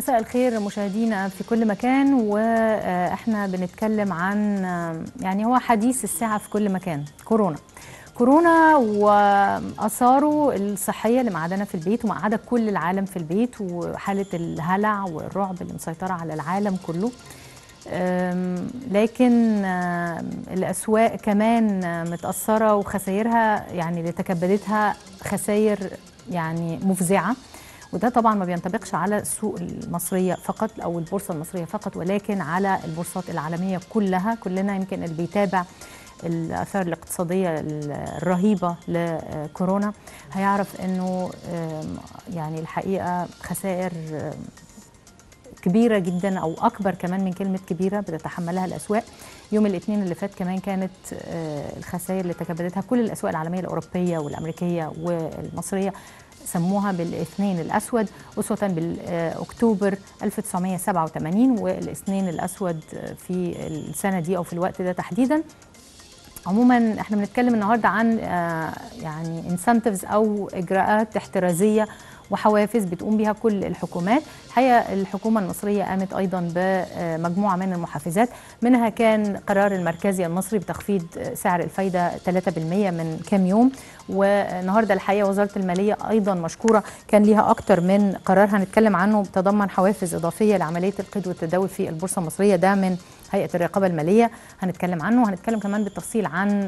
مساء الخير مشاهدينا في كل مكان واحنا بنتكلم عن يعني هو حديث الساعة في كل مكان كورونا كورونا واثاره الصحيه اللي معادنا في البيت ومقعده كل العالم في البيت وحاله الهلع والرعب اللي مسيطره على العالم كله لكن الاسواق كمان متاثره وخسائرها يعني اللي تكبدتها خسائر يعني مفزعه وده طبعا ما بينطبقش على السوق المصريه فقط او البورصه المصريه فقط ولكن على البورصات العالميه كلها كلنا يمكن اللي بيتابع الاثار الاقتصاديه الرهيبه لكورونا هيعرف انه يعني الحقيقه خسائر كبيره جدا او اكبر كمان من كلمه كبيره بتتحملها الاسواق يوم الاثنين اللي فات كمان كانت الخسائر اللي تكبدتها كل الاسواق العالميه الاوروبيه والامريكيه والمصريه سموها بالاثنين الاسود اسوه بالاكتوبر 1987 والاثنين الاسود في السنه دي او في الوقت ده تحديدا عموما احنا بنتكلم النهارده عن يعني انسنتفز او اجراءات احترازيه وحوافز بتقوم بها كل الحكومات الحقيقه الحكومه المصريه قامت ايضا بمجموعه من المحفزات منها كان قرار المركزي المصري بتخفيض سعر الفايده 3% من كام يوم والنهارده الحقيقه وزاره الماليه ايضا مشكوره كان ليها اكتر من قرار هنتكلم عنه بتضمن حوافز اضافيه لعمليه القيد والتداول في البورصه المصريه ده من هيئه الرقابه الماليه هنتكلم عنه وهنتكلم كمان بالتفصيل عن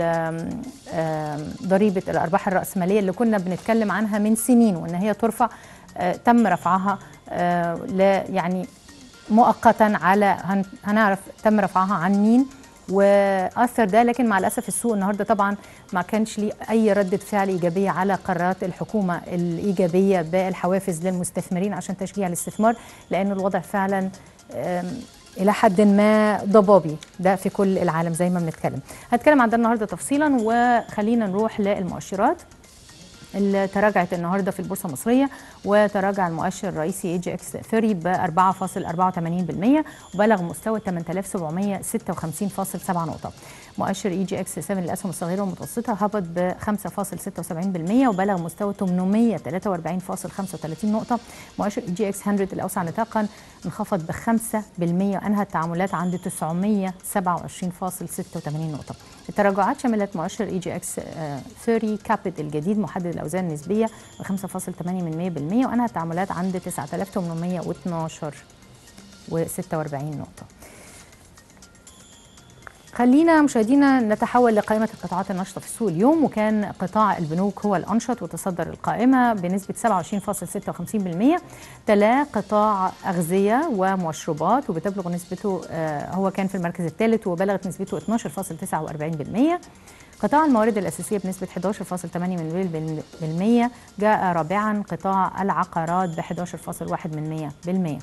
ضريبه الارباح الراسماليه اللي كنا بنتكلم عنها من سنين وان هي ترفع تم رفعها يعني مؤقتا على هنعرف تم رفعها عن مين واثر ده لكن مع الاسف السوق النهارده طبعا ما كانش ليه اي رده فعل ايجابيه على قرارات الحكومه الايجابيه بالحوافز للمستثمرين عشان تشجيع الاستثمار لان الوضع فعلا الى حد ما ضبابي ده في كل العالم زي ما بنتكلم هنتكلم عن ده النهارده تفصيلا وخلينا نروح للمؤشرات اللي تراجعت النهارده في البورصه المصريه وتراجع المؤشر الرئيسي اي جي اكس 30 ب 4.84% وبلغ مستوى 8756.7 نقطه. مؤشر اي جي اكس 7 للاسهم الصغيره والمتوسطه هبط ب 5.76% وبلغ مستوى 843.35 نقطه. مؤشر اي جي اكس 100 الاوسع نطاقا انخفض ب 5% وانهى التعاملات عند 927.86 نقطه. التراجعات شملت مؤشر اي جي اكس 30 كابيت الجديد محدد الاوزان النسبيه ب 5.8% وانهى التعاملات عند 9812 و46 نقطه. خلينا مشاهدينا نتحول لقائمة القطاعات النشطة في السوق اليوم وكان قطاع البنوك هو الأنشط وتصدر القائمة بنسبة 27.56% تلاه قطاع أغذية ومشروبات وبتبلغ نسبته هو كان في المركز الثالث وبلغت نسبته 12.49% قطاع الموارد الأساسية بنسبة 11.8% جاء رابعا قطاع العقارات ب 11.1%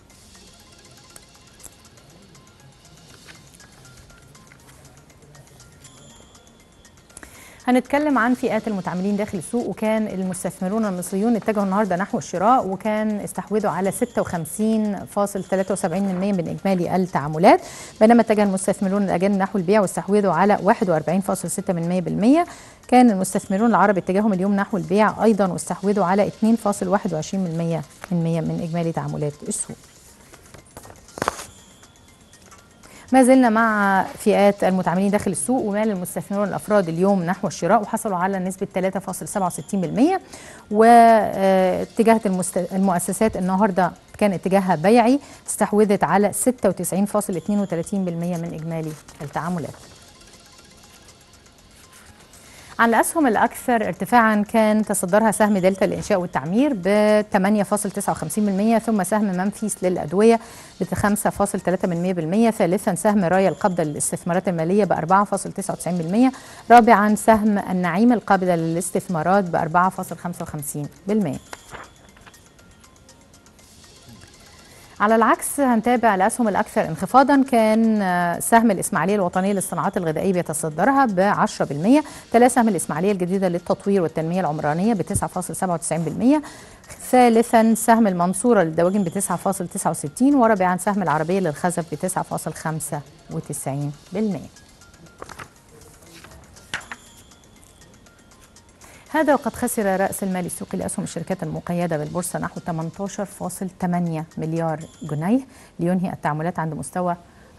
هنتكلم عن فئات المتعاملين داخل السوق وكان المستثمرون المصريون اتجهوا النهارده نحو الشراء وكان استحوذوا على 56.73% من اجمالي التعاملات بينما اتجه المستثمرون الاجانب نحو البيع واستحوذوا على 41.6% كان المستثمرون العرب اتجاههم اليوم نحو البيع ايضا واستحوذوا على 2.21% من اجمالي تعاملات السوق ما زلنا مع فئات المتعاملين داخل السوق ومال المستثمرون الافراد اليوم نحو الشراء وحصلوا على نسبه 3.67% واتجاهت المؤسسات النهارده كان اتجاهها بيعي استحوذت على 96.32% من اجمالي التعاملات. عن الأسهم الأكثر ارتفاعا كان تصدرها سهم دلتا للإنشاء والتعمير ب 8.59% ثم سهم منفيس للأدوية ب 5.3% ثالثا سهم رايا القبضة للاستثمارات المالية ب 4.99% رابعا سهم النعيم القابلة للاستثمارات ب 4.55% على العكس هنتابع الاسهم الاكثر انخفاضا كان سهم الاسماعيليه الوطنيه للصناعات الغذائيه بيتصدرها ب 10% تلا سهم الاسماعيليه الجديده للتطوير والتنميه العمرانيه ب 9.97% ثالثا سهم المنصوره للدواجن ب 9.69 ورابعا سهم العربيه للخزف ب 9.95% هذا وقد خسر رأس المال السوقي لأسهم الشركات المقيدة بالبورصة نحو 18.8 مليار جنيه لينهي التعاملات عند مستوى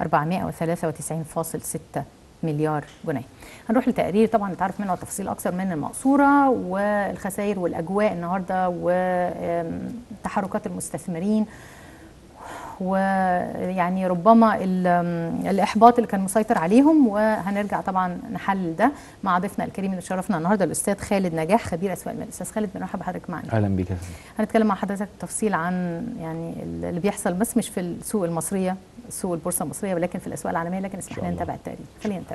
493.6 مليار جنيه هنروح لتقرير طبعا نتعرف منه تفاصيل اكثر من المقصوره والخسائر والاجواء النهارده وتحركات المستثمرين ويعني ربما الاحباط اللي كان مسيطر عليهم وهنرجع طبعا نحلل ده مع ضيفنا الكريم اللي شرفنا النهارده الاستاذ خالد نجاح خبير اسواق المال استاذ خالد بنرحب بحضرتك معنا اهلا بيك هنتكلم مع حضرتك تفصيل عن يعني اللي بيحصل بس مش في السوق المصريه سوق البورصه المصريه ولكن في الاسواق العالميه لكن اسمح لنا نتابع التقرير خلينا نتابع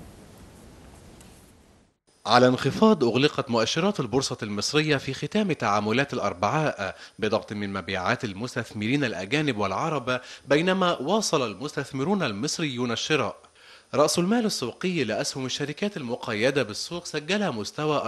على انخفاض أغلقت مؤشرات البورصة المصرية في ختام تعاملات الأربعاء بضغط من مبيعات المستثمرين الأجانب والعرب بينما واصل المستثمرون المصريون الشراء رأس المال السوقي لأسهم الشركات المقيدة بالسوق سجل مستوى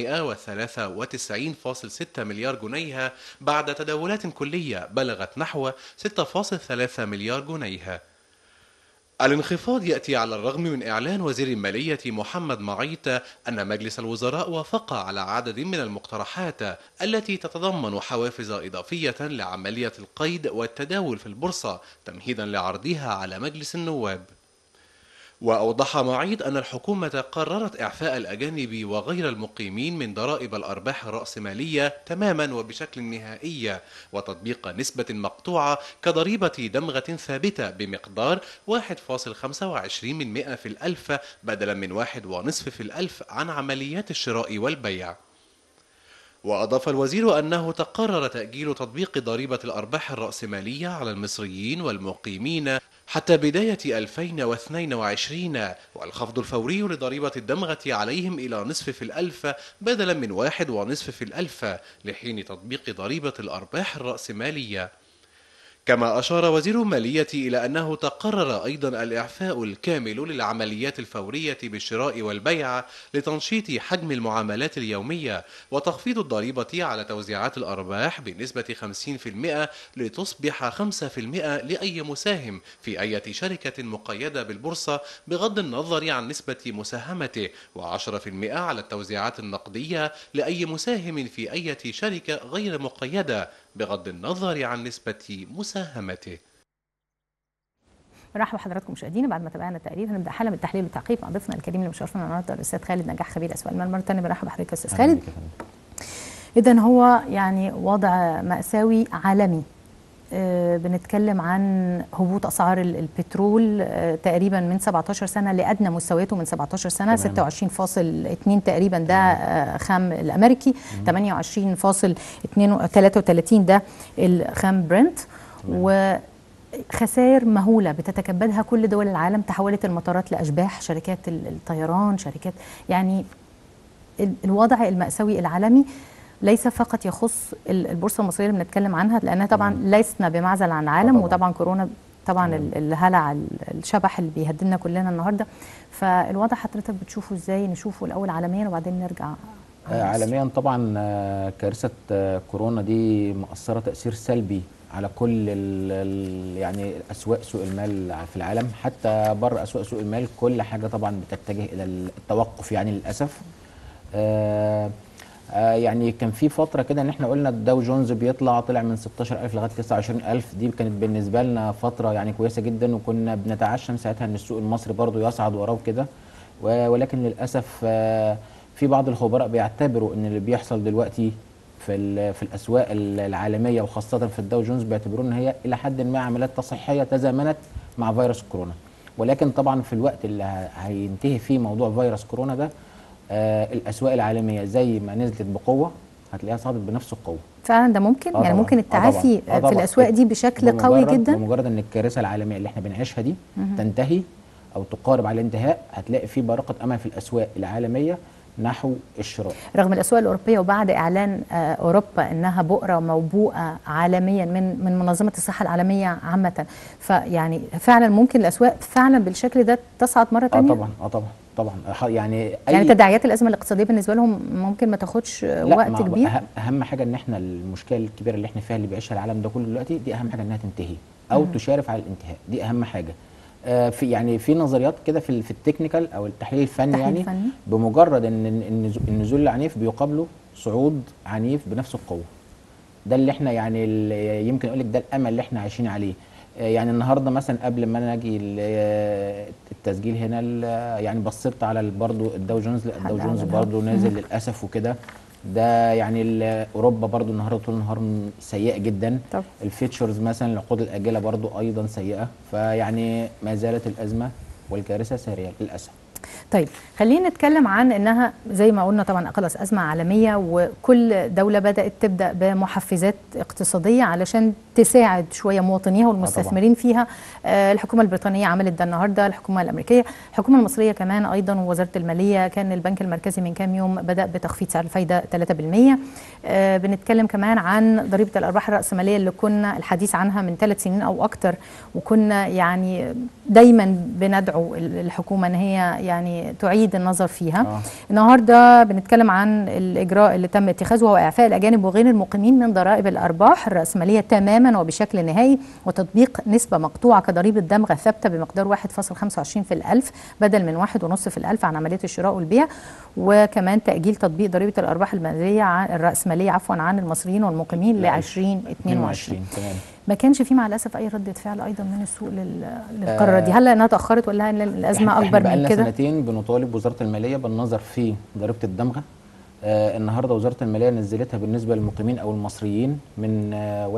493.6 مليار جنيه بعد تداولات كلية بلغت نحو 6.3 مليار جنيه الانخفاض يأتي على الرغم من إعلان وزير المالية محمد معيط أن مجلس الوزراء وافق على عدد من المقترحات التي تتضمن حوافز إضافية لعملية القيد والتداول في البورصة تمهيدا لعرضها على مجلس النواب وأوضح معيد أن الحكومة قررت إعفاء الأجانب وغير المقيمين من ضرائب الأرباح الرأسمالية تماما وبشكل نهائي وتطبيق نسبة مقطوعة كضريبة دمغة ثابتة بمقدار 1.25 من في الألف بدلا من واحد ونصف في الألف عن عمليات الشراء والبيع وأضاف الوزير أنه تقرر تأجيل تطبيق ضريبة الأرباح الرأسمالية على المصريين والمقيمين حتى بداية 2022 والخفض الفوري لضريبة الدمغة عليهم إلى نصف في الألف بدلا من واحد ونصف في الألف لحين تطبيق ضريبة الأرباح الرأسمالية كما أشار وزير المالية إلى أنه تقرر أيضا الإعفاء الكامل للعمليات الفورية بالشراء والبيع لتنشيط حجم المعاملات اليومية وتخفيض الضريبة على توزيعات الأرباح بنسبة 50% لتصبح 5% لأي مساهم في أي شركة مقيدة بالبورصة بغض النظر عن نسبة مساهمته و10% على التوزيعات النقدية لأي مساهم في أي شركة غير مقيدة بغض النظر عن نسبة مساهمته مرحبا بحضراتكم مشاهدينا بعد ما تابعنا التقرير هنبدا حاله من التحليل والتعقيب مع ضيفنا الكريم اللي مشرفنا النهارده الاستاذ خالد نجاح خبير اسواق المال مره ثانيه مرحبا بحضرتك يا استاذ خالد اذا هو يعني وضع ماساوي عالمي آه بنتكلم عن هبوط اسعار البترول آه تقريبا من 17 سنه لادنى مستوياته من 17 سنه 26.2 تقريبا ده آه خام الامريكي 28.33 ده الخام برنت وخسائر مهوله بتتكبدها كل دول العالم تحولت المطارات لاشباح شركات الطيران شركات يعني الوضع الماساوي العالمي ليس فقط يخص البورصه المصريه اللي بنتكلم عنها لانها طبعا لسنا بمعزل عن العالم طبعا. وطبعا كورونا طبعا الهلع الشبح اللي بيهددنا كلنا النهارده فالوضع حضرتك بتشوفه ازاي نشوفه الاول عالميا وبعدين نرجع عالميا طبعا كارثه كورونا دي مؤثره تاثير سلبي على كل ال يعني اسواق سوق المال في العالم حتى بره اسواق سوق المال كل حاجه طبعا بتتجه الى التوقف يعني للاسف آه آه يعني كان في فتره كده ان احنا قلنا الداو جونز بيطلع طلع من 16000 لغايه 29000 دي كانت بالنسبه لنا فتره يعني كويسه جدا وكنا بنتعشم ساعتها ان السوق المصري برضو يصعد وراه كده ولكن للاسف آه في بعض الخبراء بيعتبروا ان اللي بيحصل دلوقتي في في الاسواق العالميه وخاصه في الداو جونز بيعتبروا ان هي الى حد ما عمليات تصحيحيه تزامنت مع فيروس كورونا ولكن طبعا في الوقت اللي هينتهي فيه موضوع فيروس كورونا ده آه الاسواق العالميه زي ما نزلت بقوه هتلاقيها صعدت بنفس القوه فعلا ده ممكن آه يعني طبعًا. ممكن التعافي آه في الاسواق دي بشكل قوي جدا بمجرد ان الكارثه العالميه اللي احنا بنعيشها دي مه. تنتهي او تقارب على الانتهاء هتلاقي في بارقه امل في الاسواق العالميه نحو الشراء رغم الاسواق الاوروبيه وبعد اعلان اوروبا انها بؤره موبوءه عالميا من من منظمه الصحه العالميه عامه فيعني فعلا ممكن الاسواق فعلا بالشكل ده تصعد مره ثانيه اه طبعا اه طبعا طبعا يعني أي يعني تداعيات الازمه الاقتصاديه بالنسبه لهم ممكن ما تاخدش وقت كبير اهم حاجه ان احنا المشكله الكبيره اللي احنا فيها اللي بيعيشها العالم ده كله دلوقتي دي اهم حاجه انها تنتهي او م. تشارف على الانتهاء دي اهم حاجه آه، في يعني في نظريات كده في ال- في التكنيكال او التحليل الفني التحليل يعني الفني. بمجرد ان إن النزو- النزول العنيف بيقابله صعود عنيف بنفس القوه ده اللي احنا يعني ال- يمكن اقول لك ده الامل اللي احنا عايشين عليه آه، يعني النهارده مثلا قبل ما انا اجي ال- آه، التسجيل هنا ال- يعني بصيت على ال- برضو الداو جونز لا، الداو على جونز الهواء. برضو نازل للاسف وكده ده يعني ال- اوروبا برضو النهارده طول النهار م- سيئه جدا طب. الفيتشرز مثلا العقود الاجله برضو ايضا سيئه فيعني ما زالت الازمه والكارثه ساريه للاسف طيب خلينا نتكلم عن انها زي ما قلنا طبعا خلاص ازمه عالميه وكل دوله بدات تبدا بمحفزات اقتصاديه علشان تساعد شويه مواطنيها والمستثمرين فيها آه الحكومه البريطانيه عملت ده النهارده الحكومه الامريكيه الحكومه المصريه كمان ايضا ووزاره الماليه كان البنك المركزي من كام يوم بدا بتخفيض سعر الفايده 3% آه بنتكلم كمان عن ضريبه الارباح الراسماليه اللي كنا الحديث عنها من ثلاث سنين او اكتر وكنا يعني دايما بندعو الحكومه ان هي يعني تعيد النظر فيها آه. النهارده بنتكلم عن الاجراء اللي تم اتخاذه وهو اعفاء الاجانب وغير المقيمين من ضرائب الارباح الراسماليه تماما وبشكل نهائي وتطبيق نسبه مقطوعه كضريبه دمغه ثابته بمقدار 1.25 في الألف بدل من 1.5 في الألف عن عمليه الشراء والبيع وكمان تاجيل تطبيق ضريبه الارباح الماليه عن الراسماليه عفوا عن المصريين والمقيمين ل 2022 تمام ما كانش في مع الاسف اي رده فعل ايضا من السوق لل- للقرار دي هل لانها اتاخرت ولا هل الازمه إحنا- اكبر احنا من بقالنا كده سنتين بنطالب وزاره الماليه بالنظر في ضريبه الدمغه آه النهارده وزاره الماليه نزلتها بالنسبه للمقيمين او المصريين من آه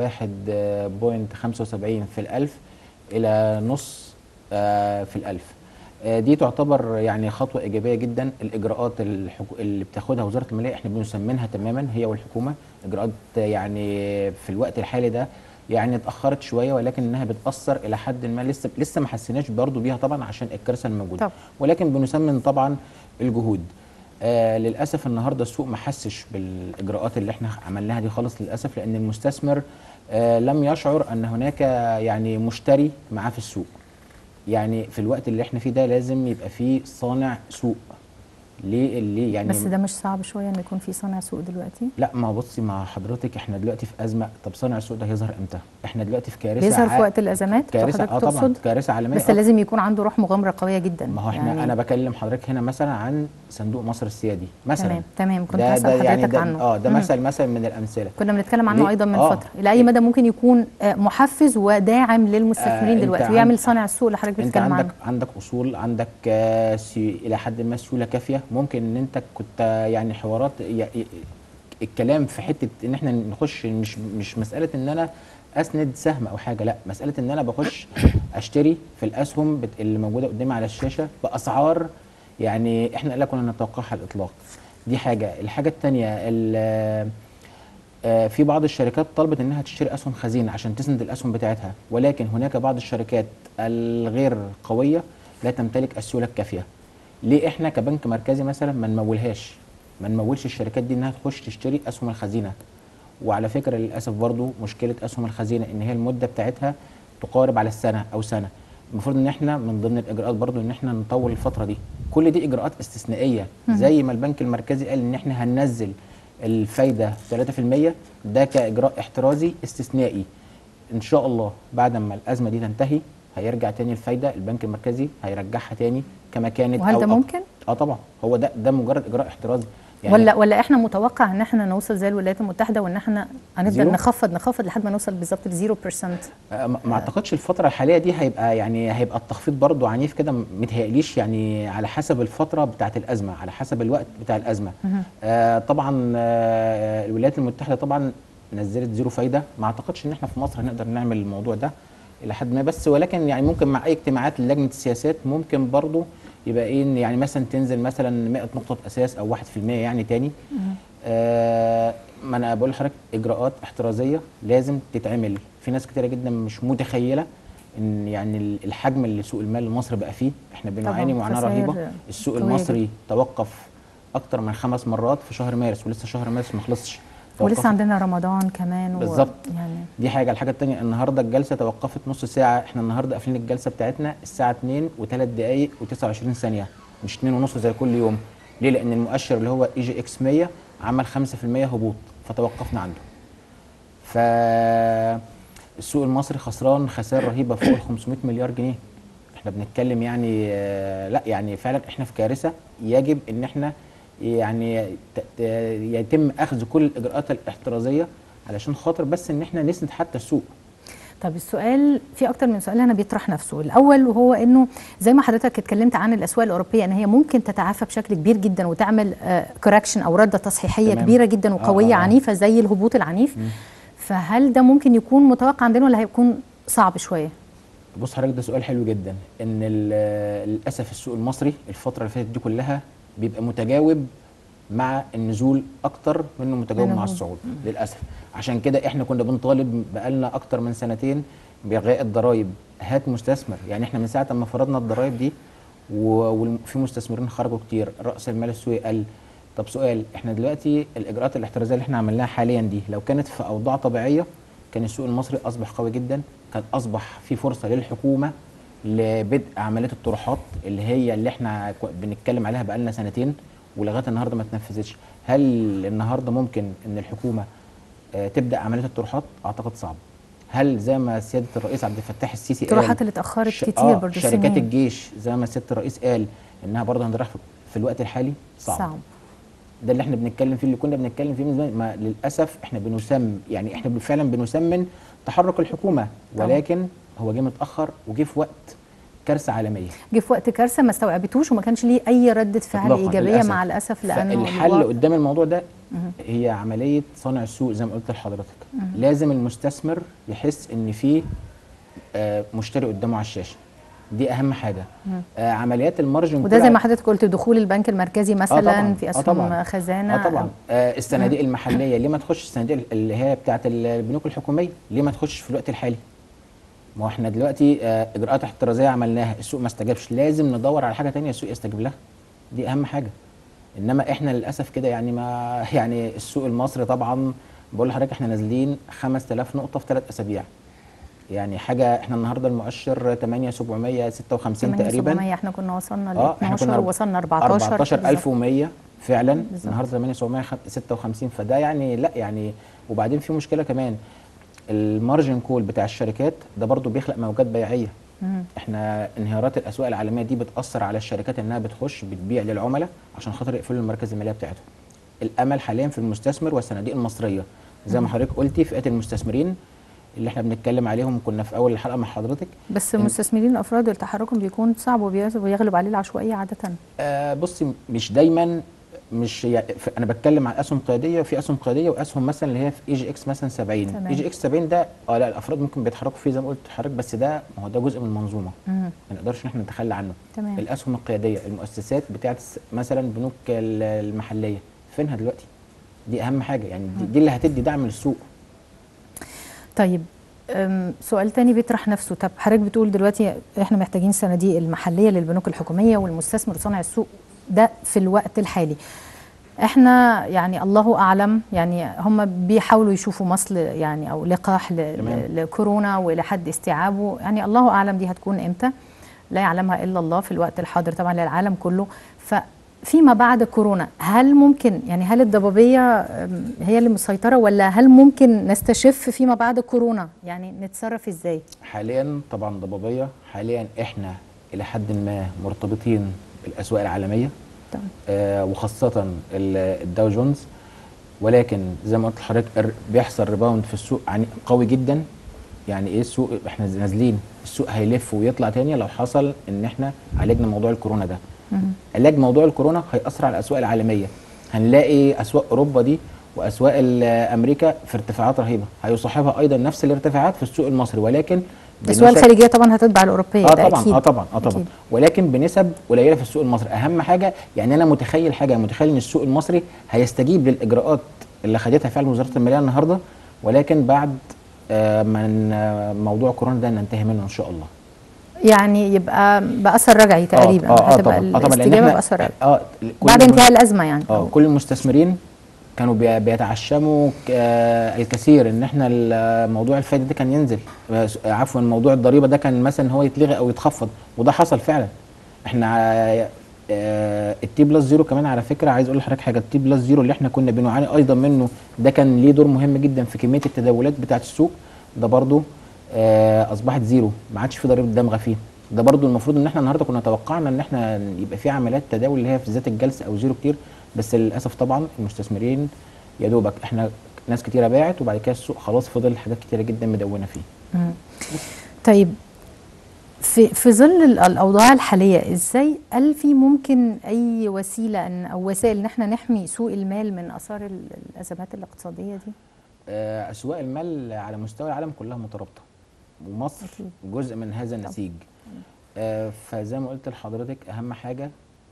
1.75 في الألف إلى نص آه في الألف آه دي تعتبر يعني خطوة إيجابية جدا الإجراءات الحكو... اللي بتاخدها وزارة المالية إحنا بنسمنها تماما هي والحكومة إجراءات يعني في الوقت الحالي ده يعني اتأخرت شوية ولكن إنها بتأثر إلى حد ما لسه لسه ما حسيناش برضو بيها طبعا عشان الكارثة الموجودة طبعا. ولكن بنسمن طبعا الجهود آه للاسف النهارده السوق ما حسش بالاجراءات اللي احنا عملناها دي خالص للاسف لان المستثمر آه لم يشعر ان هناك يعني مشتري معاه في السوق يعني في الوقت اللي احنا فيه ده لازم يبقى فيه صانع سوق ليه اللي يعني بس ده مش صعب شويه ان يكون في صانع سوق دلوقتي لا ما بصي مع حضرتك احنا دلوقتي في ازمه طب صانع السوق ده هيظهر امتى احنا دلوقتي في كارثه بيظهر في ع- وقت الازمات كارثه حضرتك اه طبعا تقصد كارثه عالميه بس آه. لازم يكون عنده روح مغامره قويه جدا ما هو احنا يعني انا بكلم حضرتك هنا مثلا عن صندوق مصر السيادي مثلا تمام تمام كنت ده هسال ده يعني حضرتك ده عنه اه ده مم. مثل مثل من الامثله كنا بنتكلم عنه ليه؟ ايضا من آه. فتره الى اي مدى ممكن يكون آه، محفز وداعم للمستثمرين أنت دلوقتي عن- ويعمل صانع السوق اللي حضرتك انت بتتكلم عندك عنه عندك اصول عندك آه، سي الى حد ما سيوله كافيه ممكن ان انت كنت آه، يعني حوارات ي- ي- الكلام في حته ان احنا نخش مش مش مساله ان انا اسند سهم او حاجه لا مساله ان انا بخش اشتري في الاسهم بت- اللي موجوده قدامي على الشاشه باسعار يعني احنا لا كنا نتوقعها على الاطلاق دي حاجه الحاجه الثانيه آه، في بعض الشركات طلبت انها تشتري اسهم خزينه عشان تسند الاسهم بتاعتها ولكن هناك بعض الشركات الغير قويه لا تمتلك السيوله الكافيه ليه احنا كبنك مركزي مثلا ما نمولهاش ما نمولش الشركات دي انها تخش تشتري اسهم الخزينه وعلى فكره للاسف برضو مشكله اسهم الخزينه ان هي المده بتاعتها تقارب على السنه او سنه المفروض ان احنا من ضمن الاجراءات برضو ان احنا نطول الفتره دي كل دي اجراءات استثنائيه زي ما البنك المركزي قال ان احنا هننزل الفايده 3% ده كاجراء احترازي استثنائي ان شاء الله بعد ما الازمه دي تنتهي هيرجع تاني الفايده البنك المركزي هيرجعها تاني كما كانت وهل أو ده أك- ممكن؟ اه طبعا هو ده ده مجرد اجراء احترازي ولا ولا احنا متوقع ان احنا نوصل زي الولايات المتحده وان احنا هنفضل زيرو؟ نخفض نخفض لحد ما نوصل بالظبط ل 0% آه، ما ما اعتقدش الفترة الحالية دي هيبقى يعني هيبقى التخفيض برضو عنيف كده متهيأليش يعني على حسب الفترة بتاعة الأزمة على حسب الوقت بتاع الأزمة آه طبعا آه الولايات المتحدة طبعا نزلت زيرو فايدة ما اعتقدش ان احنا في مصر هنقدر نعمل الموضوع ده إلى حد ما بس ولكن يعني ممكن مع أي اجتماعات لجنة السياسات ممكن برضو يبقى ايه إن يعني مثلا تنزل مثلا 100 نقطة أساس أو 1% يعني تاني آه ما انا بقول لحضرتك اجراءات احترازيه لازم تتعمل في ناس كتيره جدا مش متخيله ان يعني ال- الحجم اللي سوق المال المصري بقى فيه احنا بنعاني معاناه خسائر رهيبه السوق قوية المصري توقف اكتر من خمس مرات في شهر مارس ولسه شهر مارس ما خلصش توقف- ولسه عندنا رمضان كمان و- بالظبط. يعني دي حاجه الحاجه الثانيه النهارده الجلسه توقفت نص ساعه احنا النهارده قافلين الجلسه بتاعتنا الساعه 2 و3 دقائق و29 ثانيه مش 2 ونص زي كل يوم ليه لان المؤشر اللي هو اي جي اكس 100 عمل 5% هبوط فتوقفنا عنده ف السوق المصري خسران خسائر رهيبه فوق ال 500 مليار جنيه احنا بنتكلم يعني آه، لا يعني فعلا احنا في كارثه يجب ان احنا يعني ت- ت- يتم اخذ كل الاجراءات الاحترازيه علشان خاطر بس ان احنا نسند حتى السوق طب السؤال في اكتر من سؤال هنا بيطرح نفسه الاول وهو انه زي ما حضرتك اتكلمت عن الاسواق الاوروبيه ان هي ممكن تتعافى بشكل كبير جدا وتعمل كوركشن او رده تصحيحيه تمام. كبيره جدا وقويه آه، آه. عنيفه زي الهبوط العنيف فهل ده ممكن يكون متوقع عندنا ولا هيكون صعب شويه بص حضرتك ده سؤال حلو جدا ان ال- للاسف السوق المصري الفتره اللي فاتت دي كلها بيبقى متجاوب مع النزول اكتر منه متجاوب من مع الهبوط. الصعود للاسف عشان كده احنا كنا بنطالب بقالنا اكتر من سنتين بإلغاء الضرايب هات مستثمر يعني احنا من ساعه ما فرضنا الضرايب دي و- وفي مستثمرين خرجوا كتير راس المال السوقي قل طب سؤال احنا دلوقتي الاجراءات الاحترازيه اللي احنا عملناها حاليا دي لو كانت في اوضاع طبيعيه كان السوق المصري اصبح قوي جدا كان اصبح في فرصه للحكومه لبدء عمليات الطروحات اللي هي اللي احنا كو- بنتكلم عليها بقالنا سنتين ولغايه النهارده ما اتنفذتش هل النهارده ممكن ان الحكومه آه، تبدا عمليات الطروحات اعتقد صعب هل زي ما سياده الرئيس عبد الفتاح السيسي قال الطروحات اللي اتاخرت ش- كتير آه برضه شركات سنين. الجيش زي ما سياده الرئيس قال انها برضه هنروح في- في الوقت الحالي صعب, صعب ده اللي احنا بنتكلم فيه اللي كنا بنتكلم فيه من زمان ما للاسف احنا بنسم يعني احنا فعلا بنسمن تحرك الحكومه طبعا. ولكن هو جه متاخر وجه في وقت كارثه عالميه جه في وقت كارثه ما استوعبتوش وما كانش ليه اي رده فعل إطلاقاً، ايجابيه للأسف. مع الاسف لانه فالحل الوضع- قدام الموضوع ده هي عمليه صنع السوق زي ما قلت لحضرتك لازم المستثمر يحس ان في آه، مشتري قدامه على الشاشه دي اهم حاجه آه، عمليات المارجن وده زي كلها- ما حضرتك قلت دخول البنك المركزي مثلا طبعاً، في آه اسهم طبعاً. خزانه اه طبعا آه الصناديق المحليه ليه ما تخش الصناديق اللي هي بتاعه البنوك الحكوميه ليه ما تخش في الوقت الحالي ما هو احنا دلوقتي آه اجراءات احترازيه عملناها السوق ما استجابش لازم ندور على حاجه تانية السوق يستجيب لها دي اهم حاجه انما احنا للاسف كده يعني ما يعني السوق المصري طبعا بقول لحضرتك احنا نازلين 5000 نقطه في ثلاث اسابيع يعني حاجه احنا النهارده المؤشر 8756 تقريبا 8700 احنا كنا وصلنا ل اه احنا 12 كنا ووصلنا 14 14100 فعلا بالظبط. النهارده 8756 فده يعني لا يعني وبعدين في مشكله كمان المارجن كول بتاع الشركات ده برضو بيخلق موجات بيعيه مم. احنا انهيارات الاسواق العالميه دي بتاثر على الشركات انها بتخش بتبيع للعملاء عشان خاطر يقفلوا المراكز الماليه بتاعتهم الامل حاليا في المستثمر والصناديق المصريه زي ما حضرتك قلتي فئه المستثمرين اللي احنا بنتكلم عليهم كنا في اول الحلقه مع حضرتك بس المستثمرين الافراد التحركهم بيكون صعب وبيز- ويغلب عليه العشوائيه عاده آه بصي مش دايما مش يعني ف- انا بتكلم عن اسهم قياديه وفي اسهم قياديه واسهم مثلا اللي هي في اي جي اكس مثلا 70 تمام. اي جي اكس 70 ده اه لا الافراد ممكن بيتحركوا فيه زي ما قلت لحضرتك بس ده ما هو ده جزء من المنظومه مم. ما نقدرش ان احنا نتخلى عنه تمام. الاسهم القياديه المؤسسات بتاعت الس- مثلا بنوك ال- المحليه فينها دلوقتي دي اهم حاجه يعني دي, دي اللي هتدي دعم للسوق طيب أم، سؤال تاني بيطرح نفسه طب حضرتك بتقول دلوقتي احنا محتاجين صناديق المحليه للبنوك الحكوميه والمستثمر صانع السوق ده في الوقت الحالي احنا يعني الله اعلم يعني هم بيحاولوا يشوفوا مصل يعني او لقاح ل- تمام. ل- لكورونا ولحد استيعابه يعني الله اعلم دي هتكون امتى لا يعلمها الا الله في الوقت الحاضر طبعا للعالم كله فيما بعد كورونا هل ممكن يعني هل الضبابيه أم، هي اللي مسيطره ولا هل ممكن نستشف فيما بعد كورونا يعني نتصرف ازاي حاليا طبعا ضبابيه حاليا احنا الى حد ما مرتبطين بالاسواق العالميه تمام. آه وخاصه ال- الداو جونز ولكن زي ما قلت لحضرتك الر- بيحصل ريباوند في السوق يعني قوي جدا يعني ايه السوق احنا نازلين السوق هيلف ويطلع تاني لو حصل ان احنا عالجنا موضوع الكورونا ده علاج موضوع الكورونا هيأثر على الاسواق العالميه هنلاقي اسواق اوروبا دي واسواق ال- امريكا في ارتفاعات رهيبه هيصاحبها ايضا نفس الارتفاعات في السوق المصري ولكن الاسواق بنسب- الخارجيه طبعا هتتبع الاوروبيه اه ده طبعا اكيد اه طبعا اه طبعا أكيد. ولكن بنسب قليله في السوق المصري اهم حاجه يعني انا متخيل حاجه متخيل ان السوق المصري هيستجيب للاجراءات اللي خدتها فعلا وزاره الماليه النهارده ولكن بعد آه من آه موضوع كورونا ده ننتهي منه ان شاء الله يعني يبقى باثر رجعي تقريبا اه اه, آه هتبقى طبعا اه طبعا لان الاستجابه احنا باثر رجعي اه كل بعد الم- انتهاء الازمه يعني اه كل المستثمرين كانوا بي- بيتعشموا ك- آه، الكثير ان احنا ال- موضوع الفايده ده كان ينزل آه، س- عفوا موضوع الضريبه ده كان مثلا هو يتلغي او يتخفض وده حصل فعلا احنا آه، آه، التي بلس زيرو كمان على فكره عايز اقول لحضرتك حاجه التي بلس زيرو اللي احنا كنا بنعاني ايضا منه ده كان ليه دور مهم جدا في كميه التداولات بتاعه السوق ده برضو آه، اصبحت زيرو ما عادش في ضريبه دمغه فيه ده برضو المفروض ان احنا النهارده كنا توقعنا ان احنا يبقى في عمليات تداول اللي هي في ذات الجلسه او زيرو كتير بس للاسف طبعا المستثمرين يا دوبك احنا ناس كتيره باعت وبعد كده السوق خلاص فضل حاجات كتيره جدا مدونه فيه مم. طيب في في ظل ال- الاوضاع الحاليه ازاي هل في ممكن اي وسيله ان او وسائل ان احنا نحمي سوق المال من اثار ال- الازمات الاقتصاديه دي آه، اسواق المال على مستوى العالم كلها مترابطه ومصر أكيد. جزء من هذا النسيج آه، فزي ما قلت لحضرتك اهم حاجه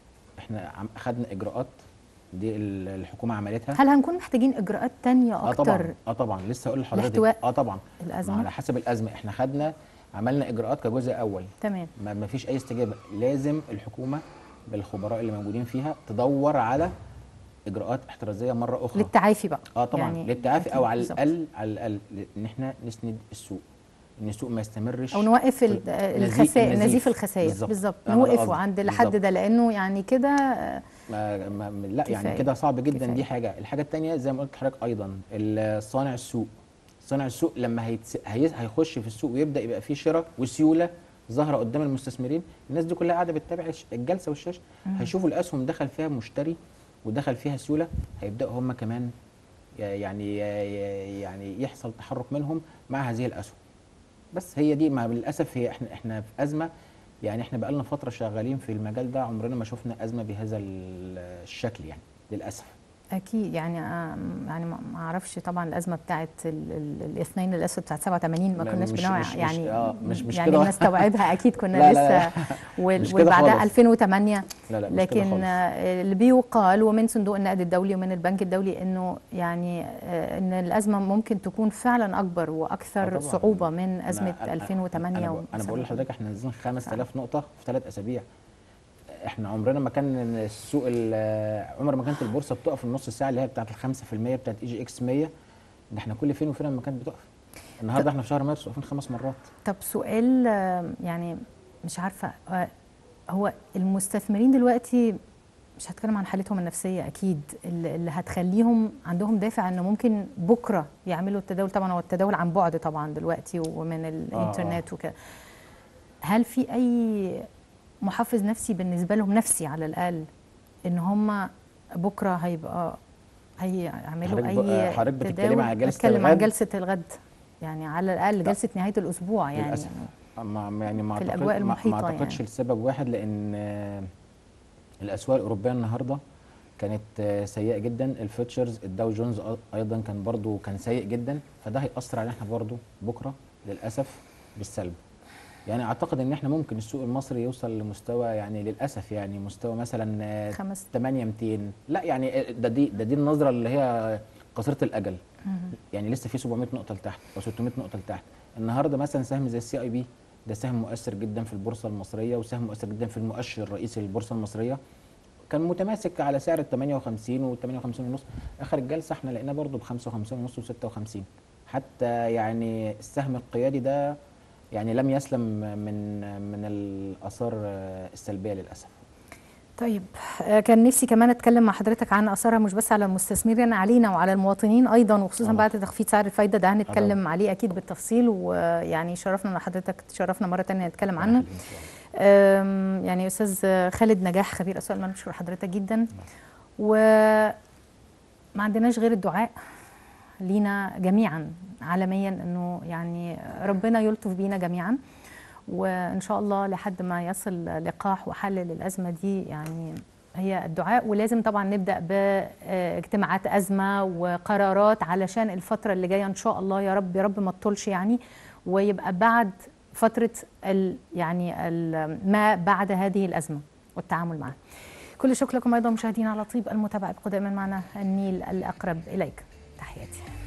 احنا عم- اخدنا اجراءات دي ال- الحكومه عملتها هل هنكون محتاجين اجراءات تانية اه اكتر طبعا اه طبعا لسه اقول لحضرتك لاحتواء اه طبعا الأزمة؟ ما على حسب الازمه احنا خدنا عملنا اجراءات كجزء اول تمام ما ما فيش اي استجابه لازم الحكومه بالخبراء اللي موجودين فيها تدور على اجراءات احترازيه مره اخرى للتعافي بقى اه طبعا يعني يعني للتعافي او أكيد على بالظبط. الاقل على الاقل ان احنا نسند السوق ان السوق ما يستمرش او نوقف ال- في الخسائر النزيف. نزيف الخسائر بالظبط. بالظبط أنا ده نوقفه قصدي. عند الحد بالظبط. ده لانه يعني كده آه، ما ما ما- لا كفاية. يعني كده صعب جدا كفاية. دي حاجه الحاجه الثانيه زي ما قلت لحضرتك ايضا ال- صانع السوق صانع السوق لما هيتس... هي... هيخش في السوق ويبدا يبقى فيه شراء وسيوله ظاهره قدام المستثمرين الناس دي كلها قاعده بتتابع الش- الجلسه والشاشه هيشوفوا الاسهم دخل فيها مشتري ودخل فيها سيوله هيبداوا هم كمان ي- يعني ي- يعني يحصل تحرك منهم مع هذه الاسهم بس هي دي مع للاسف هي احنا احنا في ازمه يعني احنا بقالنا فتره شغالين في المجال ده عمرنا ما شفنا ازمه بهذا ال- الشكل يعني للاسف اكيد يعني آه، يعني ما ما اعرفش طبعا الازمه بتاعت ال- ال- الاثنين الاسود بتاعت 87 ما لا، كناش مش- بنوع مش- مش- يعني آه، مش- مش يعني كده. نستوعبها اكيد كنا لا، لا، لا. لسه وال- مش كده وبعدها خالص. 2008 لا لا مش كده لكن خالص. آه، اللي بيقال ومن صندوق النقد الدولي ومن البنك الدولي انه يعني آه، ان الازمه ممكن تكون فعلا اكبر آه واكثر طبعاً. صعوبه من ازمه أنا- أنا- 2008 انا, ب- و أنا بقول لحضرتك احنا نزلنا 5000 نقطه في ثلاث اسابيع احنا عمرنا ما كان السوق ال- عمر ما كانت البورصه بتقف النص ساعه اللي هي بتاعت ال 5% بتاعت اي جي اكس 100 ده احنا كل فين وفين لما كانت بتقف النهارده احنا في شهر مارس واقفين خمس مرات طب سؤال آه، يعني مش عارفه آه، هو المستثمرين دلوقتي مش هتكلم عن حالتهم النفسيه اكيد اللي اللي هتخليهم عندهم دافع انه ممكن بكره يعملوا التداول طبعا هو التداول عن بعد طبعا دلوقتي ومن الانترنت وكده هل في اي محفز نفسي بالنسبه لهم نفسي على الاقل ان هم بكره هيبقى هيعملوا حضرتك اي بقى- حضرتك بتتكلمي تداول؟ على جلسة بتكلم عن الغد؟ جلسه الغد يعني على الاقل جلسه نهايه الاسبوع يعني للاسف ما يعني ما في أعتقد- الأجواء ما- المحيطة ما اعتقدش يعني. لسبب واحد لان آه، الاسواق الاوروبيه النهارده كانت آه، سيئه جدا الفيتشرز الداو جونز أ- ايضا كان برضو كان سيء جدا فده هياثر علينا احنا برضو بكره للاسف بالسلب يعني اعتقد ان احنا ممكن السوق المصري يوصل لمستوى يعني للاسف يعني مستوى مثلا آه، خمس 8 200 لا يعني آه، ده دي ده دي النظره اللي هي قصيره الاجل يعني لسه في 700 نقطه لتحت او 600 نقطه لتحت النهارده مثلا سهم زي السي اي بي ده سهم مؤثر جدا في البورصه المصريه وسهم مؤثر جدا في المؤشر الرئيسي للبورصه المصريه كان متماسك على سعر ال 58 و 58 ونص اخر الجلسه احنا لقيناه برده ب 55 ونص و 56 حتى يعني السهم القيادي ده يعني لم يسلم من من الاثار السلبيه للاسف طيب آه، كان نفسي كمان اتكلم مع حضرتك عن اثرها مش بس على المستثمرين علينا وعلى المواطنين ايضا وخصوصا آه. بعد تخفيض سعر الفايده ده هنتكلم طبعاً. عليه اكيد بالتفصيل ويعني شرفنا ان حضرتك تشرفنا مره تانية نتكلم عنه الله يخليك إن شاء الله. أم، يعني استاذ خالد نجاح خبير اسواق المال بشكر حضرتك جدا و ما عندناش غير الدعاء لينا جميعا عالميا انه يعني ربنا يلطف بينا جميعا وان شاء الله لحد ما يصل لقاح وحل للازمه دي يعني هي الدعاء ولازم طبعا نبدا باجتماعات ازمه وقرارات علشان الفتره اللي جايه ان شاء الله يا رب يا رب ما تطولش يعني ويبقى بعد فتره ال يعني ال ما بعد هذه الازمه والتعامل معها. كل شكر لكم ايضا مشاهدينا على طيب المتابعه بقدم معنا النيل الاقرب اليك تحياتي.